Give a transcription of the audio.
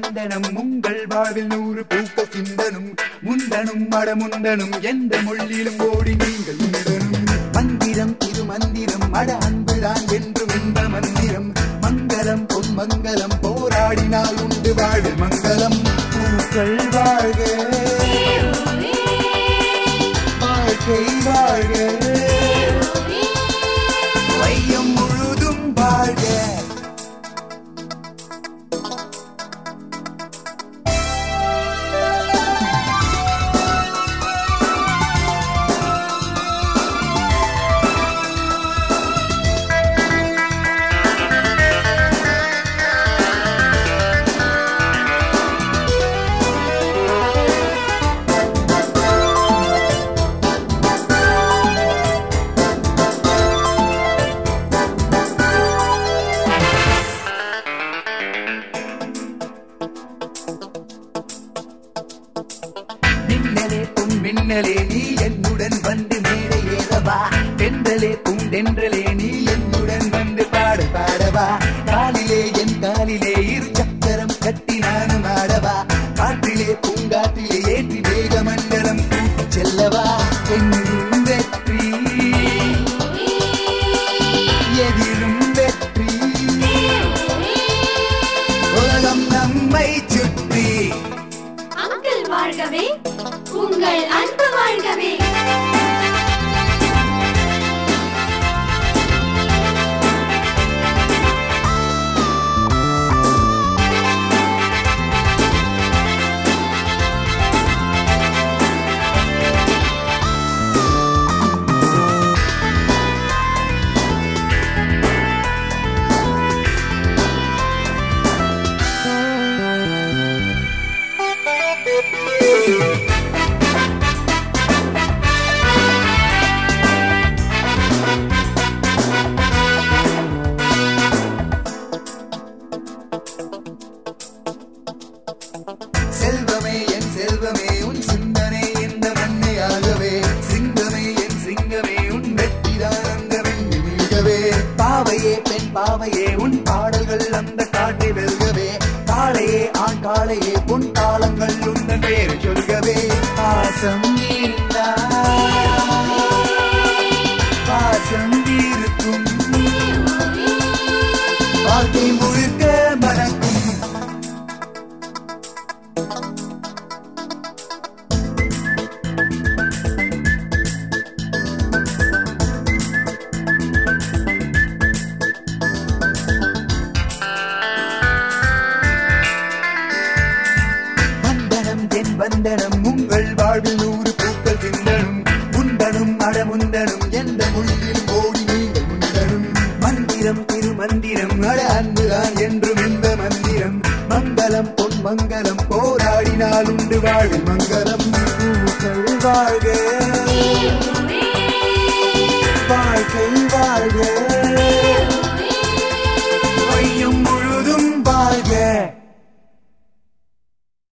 வந்தனம் உங்கள் வாழ்வில் நூறு பூக்க சிந்தனும் முந்தனும் மடமுந்தனும் எந்த மொழியிலும் ஓடி நீங்கள் உண்டனும் மந்திரம் திரு மந்திரம் மட அன்புதான் என்றும் இந்த மந்திரம் மங்களம் பொன் மங்களம் போராடினால் உண்டு வாழ்வில் மங்களம் பூக்கள் வாழ்க வாழ்க்கை வாழ்க வையம் முழுதும் வாழ்க மின்னலே பொன் மின்னலே நீ என்னுடன் வந்து மேடை ஏறவா தென்றலே பூண்டென்றலே நீ என்னுடன் வந்து பாடு பாடவா காலிலே என் காலிலே இரு சக்கரம் கட்டி நானும் ஆடவா காற்றிலே பூங்காற்றிலே ஏற்றி வேக மண்டலம் கூட்டி செல்லவா எங்கும் வெற்றி எதிரும் வெற்றி உலகம் நம்மை சுற்றி அங்கிள் வாழ்கவே உங்கள் அன்பு வாழ்கவே செல்வமே என் செல்வமே உன் சிந்தனை இந்த மண்ணையாகவே சிங்கமே என் சிங்கமே உன் வெற்றிதான் அந்த வெண்ணி வீழ்கவே பாவையே பெண் பாவையே உன் பாடல்கள் அந்த காட்டை வெல்கவே காளையே ஆண் காளையே உன் தாளங்கள் உந்தன் பேரை சொல்கவே பாசம் இருந்தால் பாசம் இருக்கும் வாழ்க்கை முழுக்க மறக்கும் வந்தனம் என் வந்தனம் உங்கள் வாழ்வில் நூறு பூக்கள் சிந்தனும் முந்தனும் அடமுந்தனும் எந்த மொழியில் ஓடி நீங்கள் முந்தனும் மந்திரம் திருமந்திரம் அட அன்புதான் என்றும் இந்த மந்திரம் மங்களம் பொன் மங்களம் போராடினால் உண்டு வாழ்வில் மங்களம் பூக்கள் வாழ்க வாழ்க்கை வாழ்க